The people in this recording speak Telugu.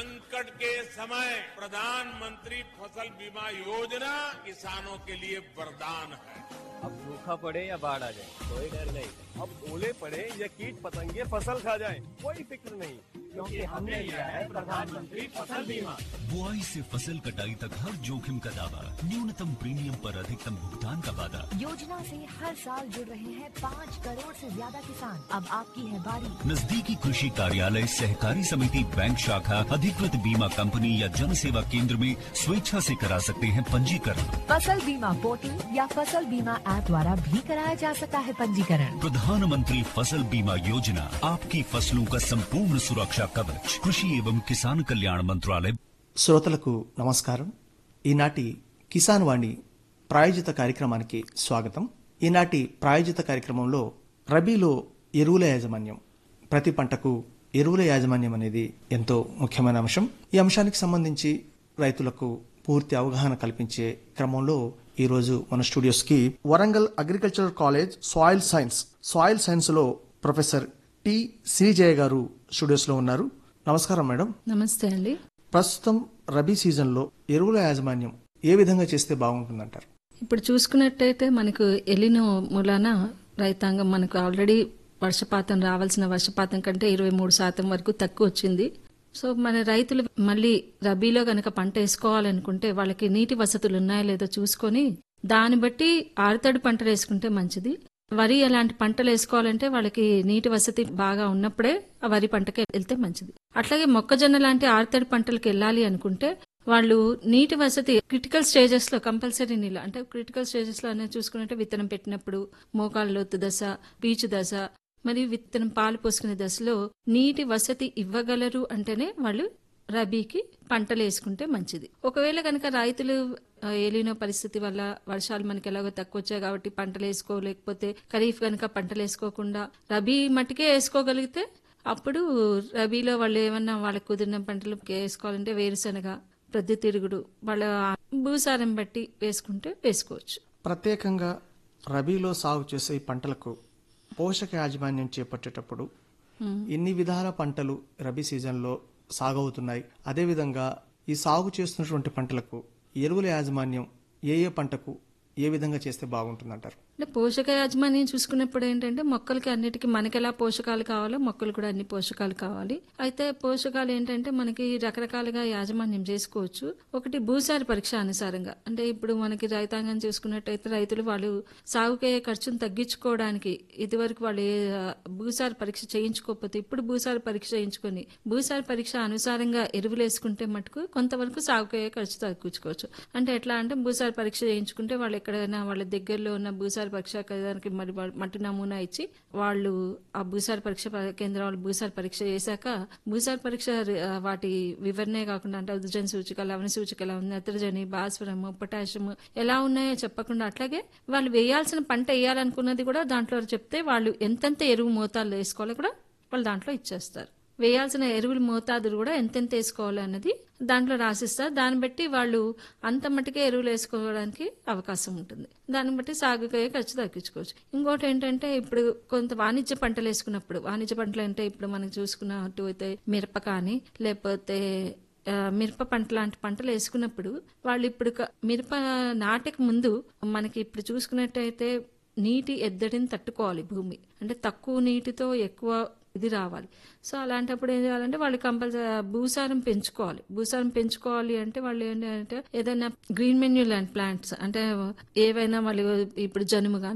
संकट के समय प्रधानमंत्री फसल बीमा योजना किसानों के लिए वरदान है अब सूखा पड़े या बाढ़ आ जाए कोई डर नहीं अब ओले पड़े या कीट पतंगे फसल खा जाए कोई फिक्र नहीं क्योंकि हमने लिया है प्रधानमंत्री फसल बीमा बुआई से फसल कटाई तक हर जोखिम का दावा न्यूनतम प्रीमियम पर अधिकतम भुगतान का वादा योजना से हर साल जुड़ रहे हैं पाँच करोड़ से ज्यादा किसान अब आपकी है बारी नजदीकी कृषि कार्यालय सहकारी समिति बैंक शाखा अधिकृत बीमा कंपनी या जन सेवा केंद्र में स्वेच्छा से करा सकते हैं पंजीकरण फसल बीमा पोर्टल या फसल बीमा ऐप द्वारा भी कराया जा सकता है पंजीकरण प्रधानमंत्री फसल बीमा योजना आपकी फसलों का संपूर्ण सुरक्षा कवच कृषि एवं किसान कल्याण मंत्रालय శ్రోతలకు నమస్కారం ఈనాటి కిసాన్ వాణి ప్రాయోజిత కార్యక్రమానికి స్వాగతం ఈనాటి ప్రాయోజిత కార్యక్రమంలో రబీలో ఎరువుల యాజమాన్యం ప్రతి పంటకు ఎరువుల యాజమాన్యం అనేది ఎంతో ముఖ్యమైన అంశం ఈ అంశానికి సంబంధించి రైతులకు పూర్తి అవగాహన కల్పించే క్రమంలో ఈ రోజు మన స్టూడియోస్ కి Warangal agricultural college soil science soil science లో ప్రొఫెసర్ టి శ్రీజయ గారు స్టూడియోస్ లో ఉన్నారు నమస్కారం మేడం నమస్తే అండి ప్రస్తుతం రబీ సీజన్లో ఎరువుల యాజమాన్యం ఏ విధంగా చేస్తే బాగుంటుందంటారు ఇప్పుడు చూసుకున్నట్టయితే మనకు ఎలినో మూలాన రైతాంగం మనకు ఆల్రెడీ వర్షపాతం రావాల్సిన వర్షపాతం కంటే ఇరవై మూడు శాతం వరకు తక్కువ వచ్చింది సో మన రైతులు మళ్ళీ రబీలో గనక పంట వేసుకోవాలనుకుంటే వాళ్ళకి నీటి వసతులు ఉన్నాయో లేదో చూసుకొని దాన్ని బట్టి ఆరుతడి పంటలు వేసుకుంటే మంచిది వరి అలాంటి పంటలు వేసుకోవాలంటే వాళ్ళకి నీటి వసతి బాగా ఉన్నప్పుడే ఆ వరి పంటకి వెళ్తే మంచిది అట్లాగే మొక్కజొన్న లాంటి ఆరుతడి పంటలకు వెళ్ళాలి అనుకుంటే వాళ్ళు నీటి వసతి క్రిటికల్ స్టేజెస్ లో కంపల్సరీ నీళ్ళు అంటే క్రిటికల్ స్టేజెస్ లో అనేది చూసుకున్నట్టే విత్తనం పెట్టినప్పుడు మోకాళ్ళ లోతు దశ పీచు దశ మరియు విత్తనం పాలు పోసుకునే దశలో నీటి వసతి ఇవ్వగలరు అంటేనే వాళ్ళు రబీకి పంటలు వేసుకుంటే మంచిది ఒకవేళ కనుక రైతులు ఆ, ఏలినో పరిస్థితి వల్ల వర్షాలు మనకి ఎలాగో తక్కువ వచ్చాయి కాబట్టి పంటలు వేసుకోలేకపోతే ఖరీఫ్ కనుక పంటలు వేసుకోకుండా రబీ మట్టికే వేసుకోగలిగితే అప్పుడు రబీలో వాళ్ళు ఏమన్నా వాళ్ళకి కుదిరిన పంటలు వేసుకోవాలంటే వేరుశనగ ప్రొద్దుతిరుగుడు వాళ్ళ భూసారం బట్టి వేసుకుంటే వేసుకోవచ్చు ప్రత్యేకంగా రబీలో సాగు చేసే ఈ పంటలకు పోషక యాజమాన్యం చేపట్టేటప్పుడు ఎన్ని విధాల పంటలు రబీ సీజన్లో సాగవుతున్నాయి అదేవిధంగా ఈ సాగు చేస్తున్నటువంటి పంటలకు ఎరువుల యాజమాన్యం ఏ ఏ పంటకు ఏ విధంగా చేస్తే బాగుంటుందంటారు అంటే పోషక యాజమాన్యం చూసుకున్నప్పుడు ఏంటంటే మొక్కలకి అన్నిటికీ మనకి ఎలా పోషకాలు కావాలో మొక్కలు కూడా అన్ని పోషకాలు కావాలి అయితే పోషకాలు ఏంటంటే మనకి రకరకాలుగా యాజమాన్యం చేసుకోవచ్చు ఒకటి భూసార పరీక్ష అనుసారంగా అంటే ఇప్పుడు మనకి రైతాంగం చూసుకున్నట్టయితే రైతులు వాళ్ళు సాగుకయ్యే ఖర్చును తగ్గించుకోవడానికి ఇదివరకు వాళ్ళు ఏ, ఆ, భూసార పరీక్ష చేయించుకోకపోతే ఇప్పుడు భూసార పరీక్ష చేయించుకొని భూసార పరీక్ష అనుసారంగా ఎరువులు వేసుకుంటే మటుకు కొంతవరకు సాగుకయ్యే ఖర్చు తగ్గించుకోవచ్చు అంటే ఎట్లా అంటే భూసార పరీక్ష చేయించుకుంటే వాళ్ళు ఎక్కడైనా వాళ్ళ దగ్గరలో ఉన్న భూసార పరీక్ష కేంద్రానికి మరి వాళ్ళ మట్టి నమూనా ఇచ్చి వాళ్ళు ఆ భూసార పరీక్ష ప- కేంద్రం వాళ్ళు భూసార పరీక్ష చేశాక భూసార పరీక్ష రి- ఆ, వాటి వివరణే కాకుండా అంటే ఉదజన సూచిక లవణ సూచిక ఎలా ఉంది నత్రజని భాస్వరము పొటాషియం ఎలా ఉన్నాయో చెప్పకుండా అట్లాగే వాళ్ళు వేయాల్సిన పంట వేయాలనుకున్నది కూడా దాంట్లో చెప్తే వాళ్ళు ఎంతెంత ఎరువు మోతాదులు వేసుకోవాలో కూడా వాళ్ళు దాంట్లో ఇచ్చేస్తారు వేయాల్సిన ఎరువుల మోతాదులు కూడా ఎంతెంత వేసుకోవాలి అన్నది దాంట్లో రాసిస్తారు దాన్ని బట్టి వాళ్ళు అంత మట్టుకే ఎరువులు వేసుకోవడానికి అవకాశం ఉంటుంది దాన్ని బట్టి సాగుకయ్యే ఖర్చు తగ్గించుకోవచ్చు ఇంకోటి ఏంటంటే ఇప్పుడు కొంత వాణిజ్య పంటలు వేసుకున్నప్పుడు వాణిజ్య పంటలు అంటే ఇప్పుడు మనం చూసుకున్నట్టు అయితే మిరప కానీ లేకపోతే ఆ, మిరప పంట లాంటి పంటలు వేసుకున్నప్పుడు వాళ్ళు ఇప్పుడు క- మిరప నాటక ముందు మనకి ఇప్పుడు చూసుకున్నట్టయితే నీటి ఎద్దడిని తట్టుకోవాలి భూమి అంటే తక్కువ నీటితో ఎక్కువ ఇది రావాలి సో అలాంటప్పుడు ఏం చేయాలంటే వాళ్ళు కంపల్సరీ భూసారం పెంచుకోవాలి భూసారం పెంచుకోవాలి అంటే వాళ్ళు ఏంటంటే ఏదైనా గ్రీన్ మెన్యూ లాంటి ప్లాంట్స్ అంటే ఏవైనా వాళ్ళు ఇప్పుడు జనుము కానీ